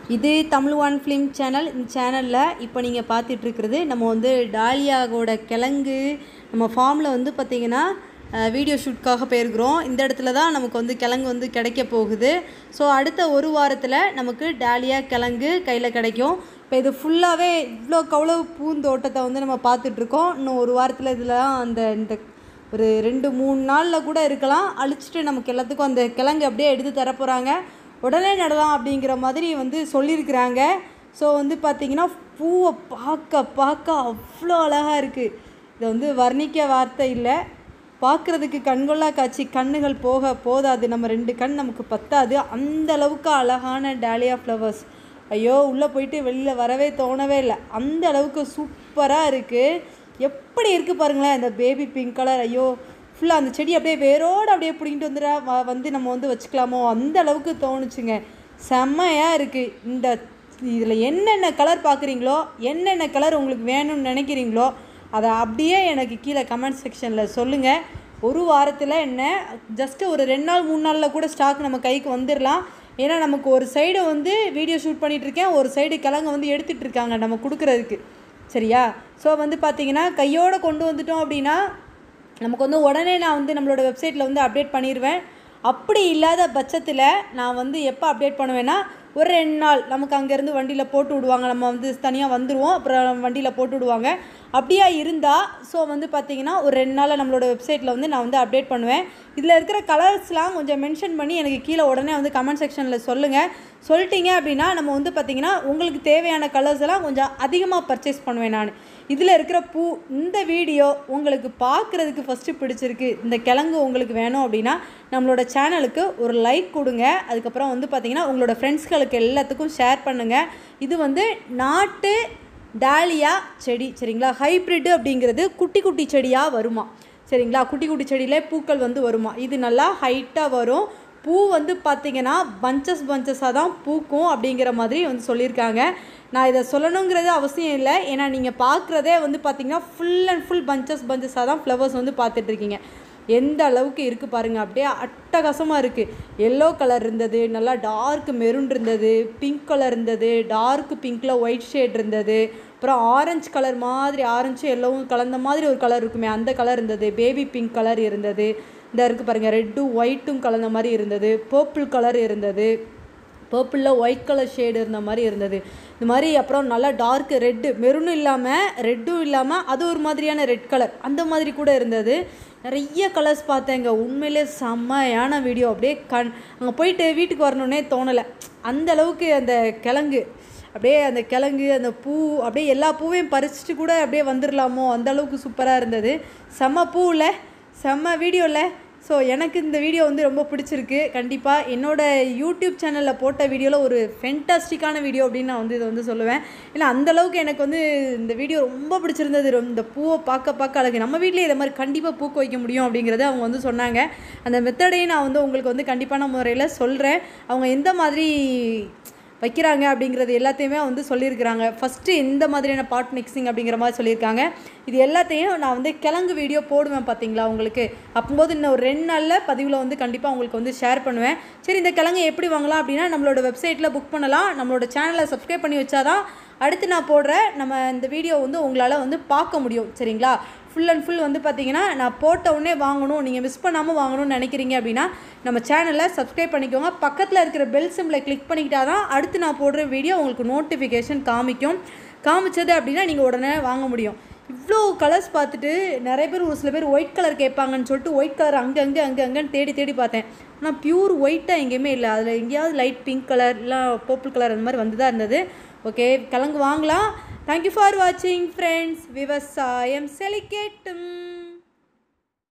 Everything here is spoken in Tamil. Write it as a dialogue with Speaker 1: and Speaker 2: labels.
Speaker 1: இது தமிழ் ஒன் ஃபிலிம் சேனல் இந்த சேனலில் இப்போ நீங்கள் பார்த்துட்ருக்கிறது நம்ம வந்து டாலியாவோட கிழங்கு நம்ம ஃபார்மில் வந்து பார்த்திங்கன்னா வீடியோ ஷூட்காக போயிருக்கிறோம் இந்த இடத்துல தான் நமக்கு வந்து கிழங்கு வந்து கிடைக்க போகுது ஸோ அடுத்த ஒரு வாரத்தில் நமக்கு டாலியா கிழங்கு கையில் கிடைக்கும் இப்போ இது ஃபுல்லாகவே இவ்வளோ கவ்வளோ பூந்தோட்டத்தை வந்து நம்ம பார்த்துட்ருக்கோம் இன்னும் ஒரு வாரத்தில் இதெல்லாம் அந்த இந்த ஒரு ரெண்டு மூணு நாளில் கூட இருக்கலாம் அழிச்சிட்டு நமக்கு எல்லாத்துக்கும் அந்த கிழங்கு அப்படியே எடுத்து தரப்போகிறாங்க உடனே நடலாம் அப்படிங்கிற மாதிரி வந்து சொல்லியிருக்கிறாங்க ஸோ வந்து பார்த்திங்கன்னா பூவை பார்க்க பார்க்க அவ்வளோ அழகாக இருக்குது இதை வந்து வர்ணிக்க வார்த்தை இல்லை பார்க்குறதுக்கு கண்கொள்ளா காட்சி கண்ணுகள் போக போதாது நம்ம ரெண்டு கண் நமக்கு பத்தாது அந்த அளவுக்கு அழகான டாலியா ஃப்ளவர்ஸ் ஐயோ உள்ளே போயிட்டு வெளியில் வரவே தோணவே இல்லை அந்த அளவுக்கு சூப்பராக இருக்குது எப்படி இருக்குது பாருங்களேன் இந்த பேபி பிங்க் கலர் ஐயோ ஃபுல்லாக அந்த செடி அப்படியே வேரோடு அப்படியே பிடிங்கிட்டு வந்துடா வ- வந்து நம்ம வந்து வச்சுக்கலாமோ அந்த அளவுக்கு தோணுச்சுங்க செம்மையாக இருக்குது இந்த இதில் என்னென்ன கலர் பார்க்குறீங்களோ என்னென்ன கலர் உங்களுக்கு வேணும்னு நினைக்கிறீங்களோ அதை அப்படியே எனக்கு கீழே கமெண்ட் செக்ஷனில் சொல்லுங்கள் ஒரு வாரத்தில் என்ன ஜஸ்ட்டு ஒரு ரெண்டு நாள் மூணு நாளில் கூட ஸ்டாக் நம்ம கைக்கு வந்துடலாம் ஏன்னா நமக்கு ஒரு சைடு வந்து வீடியோ ஷூட் பண்ணிகிட்டு இருக்கேன் ஒரு சைடு கிழங்க வந்து எடுத்துகிட்டு இருக்காங்க நம்ம கொடுக்குறதுக்கு சரியா ஸோ வந்து பார்த்தீங்கன்னா கையோடு கொண்டு வந்துட்டோம் அப்படின்னா நமக்கு வந்து உடனே நான் வந்து நம்மளோட வெப்சைட்டில் வந்து அப்டேட் பண்ணிடுவேன் அப்படி இல்லாத பட்சத்தில் நான் வந்து எப்போ அப்டேட் பண்ணுவேன்னா ஒரு ரெண்டு நாள் நமக்கு அங்கேருந்து வண்டியில் போட்டு விடுவாங்க நம்ம வந்து தனியாக வந்துடுவோம் அப்புறம் வண்டியில் போட்டு விடுவாங்க அப்படியா இருந்தால் ஸோ வந்து பார்த்திங்கன்னா ஒரு ரெண்டு நாளில் நம்மளோட வெப்சைட்டில் வந்து நான் வந்து அப்டேட் பண்ணுவேன் இதில் இருக்கிற கலர்ஸ்லாம் கொஞ்சம் மென்ஷன் பண்ணி எனக்கு கீழே உடனே வந்து கமெண்ட் செக்ஷனில் சொல்லுங்கள் சொல்லிட்டீங்க அப்படின்னா நம்ம வந்து பார்த்திங்கன்னா உங்களுக்கு தேவையான கலர்ஸ் எல்லாம் கொஞ்சம் அதிகமாக பர்ச்சேஸ் பண்ணுவேன் நான் இதில் இருக்கிற பூ இந்த வீடியோ உங்களுக்கு பார்க்குறதுக்கு ஃபஸ்ட்டு பிடிச்சிருக்கு இந்த கிழங்கு உங்களுக்கு வேணும் அப்படின்னா நம்மளோட சேனலுக்கு ஒரு லைக் கொடுங்க அதுக்கப்புறம் வந்து பார்த்திங்கன்னா உங்களோட ஃப்ரெண்ட்ஸ்களுக்கு எல்லாத்துக்கும் ஷேர் பண்ணுங்கள் இது வந்து நாட்டு டாலியா செடி சரிங்களா ஹைப்ரிட் அப்படிங்கிறது குட்டி குட்டி செடியாக வருமா சரிங்களா குட்டி குட்டி செடியிலே பூக்கள் வந்து வருமா இது நல்லா ஹைட்டாக வரும் பூ வந்து பார்த்திங்கன்னா பஞ்சஸ் பஞ்சஸாக தான் பூக்கும் அப்படிங்கிற மாதிரி வந்து சொல்லியிருக்காங்க நான் இதை சொல்லணுங்கிறது அவசியம் இல்லை ஏன்னா நீங்கள் பார்க்குறதே வந்து பார்த்திங்கன்னா ஃபுல் அண்ட் ஃபுல் பஞ்சஸ் பஞ்சஸாக தான் ஃப்ளவர்ஸ் வந்து பார்த்துட்ருக்கீங்க எந்த அளவுக்கு இருக்குது பாருங்கள் அப்படியே அட்டகாசமாக இருக்குது எல்லோ கலர் இருந்தது நல்லா டார்க் மெரூன் இருந்தது பிங்க் கலர் இருந்தது டார்க் பிங்க்கில் ஒயிட் ஷேட் இருந்தது அப்புறம் ஆரஞ்சு கலர் மாதிரி ஆரஞ்சு எல்லோவும் கலந்த மாதிரி ஒரு கலர் இருக்குமே அந்த கலர் இருந்தது பேபி பிங்க் கலர் இருந்தது இந்த இருக்குது பாருங்கள் ரெட்டும் ஒயிட்டும் கலந்த மாதிரி இருந்தது பர்பிள் கலர் இருந்தது பர்பிளில் ஒயிட் கலர் ஷேடு இருந்த மாதிரி இருந்தது இந்த மாதிரி அப்புறம் நல்லா டார்க் ரெட்டு மெரூனும் இல்லாமல் ரெட்டும் இல்லாமல் அது ஒரு மாதிரியான ரெட் கலர் அந்த மாதிரி கூட இருந்தது நிறைய கலர்ஸ் பார்த்தேங்க உண்மையிலே செம்மையான வீடியோ அப்படியே கண் அங்கே போயிட்டு வீட்டுக்கு வரணுன்னே தோணலை அந்த அளவுக்கு அந்த கிழங்கு அப்படியே அந்த கிழங்கு அந்த பூ அப்படியே எல்லா பூவையும் பறிச்சுட்டு கூட அப்படியே வந்துடலாமோ அந்த அளவுக்கு சூப்பராக இருந்தது செம்ம பூவில் செம்ம வீடியோவில் ஸோ எனக்கு இந்த வீடியோ வந்து ரொம்ப பிடிச்சிருக்கு கண்டிப்பாக என்னோட யூடியூப் சேனலில் போட்ட வீடியோவில் ஒரு ஃபென்டாஸ்டிக்கான வீடியோ அப்படின்னு நான் வந்து இதை வந்து சொல்லுவேன் ஏன்னா அந்த அளவுக்கு எனக்கு வந்து இந்த வீடியோ ரொம்ப பிடிச்சிருந்தது ரொம்ப- இந்த பூவை பார்க்க பார்க்க அழகு நம்ம வீட்லேயே இதை மாதிரி கண்டிப்பாக பூக்க வைக்க முடியும் அப்படிங்கிறத அவங்க வந்து சொன்னாங்க அந்த மெத்தடையும் நான் வந்து உங்களுக்கு வந்து கண்டிப்பான முறையில் சொல்கிறேன் அவங்க எந்த மாதிரி வைக்கிறாங்க அப்படிங்கிறது எல்லாத்தையுமே வந்து சொல்லியிருக்கிறாங்க ஃபஸ்ட்டு எந்த மாதிரியான பாட் மிக்சிங் அப்படிங்கிற மாதிரி சொல்லியிருக்காங்க இது எல்லாத்தையும் நான் வந்து கிழங்கு வீடியோ போடுவேன் பார்த்தீங்களா உங்களுக்கு அப்போது இன்னும் ஒரு ரெண்டு நாளில் பதிவில் வந்து கண்டிப்பாக உங்களுக்கு வந்து ஷேர் பண்ணுவேன் சரி இந்த கிழங்கு எப்படி வாங்கலாம் அப்படின்னா நம்மளோட வெப்சைட்டில் புக் பண்ணலாம் நம்மளோட சேனலை சப்ஸ்கிரைப் பண்ணி வச்சாதான் அடுத்து நான் போடுற நம்ம இந்த வீடியோ வந்து உங்களால் வந்து பார்க்க முடியும் சரிங்களா ஃபுல் அண்ட் ஃபுல் வந்து பார்த்தீங்கன்னா நான் போட்ட உடனே வாங்கணும் நீங்கள் மிஸ் பண்ணாமல் வாங்கணும்னு நினைக்கிறீங்க அப்படின்னா நம்ம சேனலை சப்ஸ்கிரைப் பண்ணிக்கோங்க பக்கத்தில் இருக்கிற பெல் சிம்பிளை கிளிக் பண்ணிக்கிட்டா தான் அடுத்து நான் போடுற வீடியோ உங்களுக்கு நோட்டிஃபிகேஷன் காமிக்கும் காமிச்சது அப்படின்னா நீங்கள் உடனே வாங்க முடியும் இவ்வளோ கலர்ஸ் பார்த்துட்டு நிறைய பேர் ஒரு சில பேர் ஒயிட் கலர் கேட்பாங்கன்னு சொல்லிட்டு ஒயிட் கலர் அங்கே அங்கே அங்கே அங்கேன்னு தேடி தேடி பார்த்தேன் ஆனால் பியூர் ஒயிட்டாக எங்கேயுமே இல்லை அதில் எங்கேயாவது லைட் பிங்க் கலர் இல்லை பர்பிள் கலர் அந்த மாதிரி வந்து தான் இருந்தது ஓகே கிழங்கு வாங்கலாம் தேங்க்யூ ஃபார் வாட்சிங் ஃப்ரெண்ட்ஸ் விவசாயம் செழிக்கட்டும்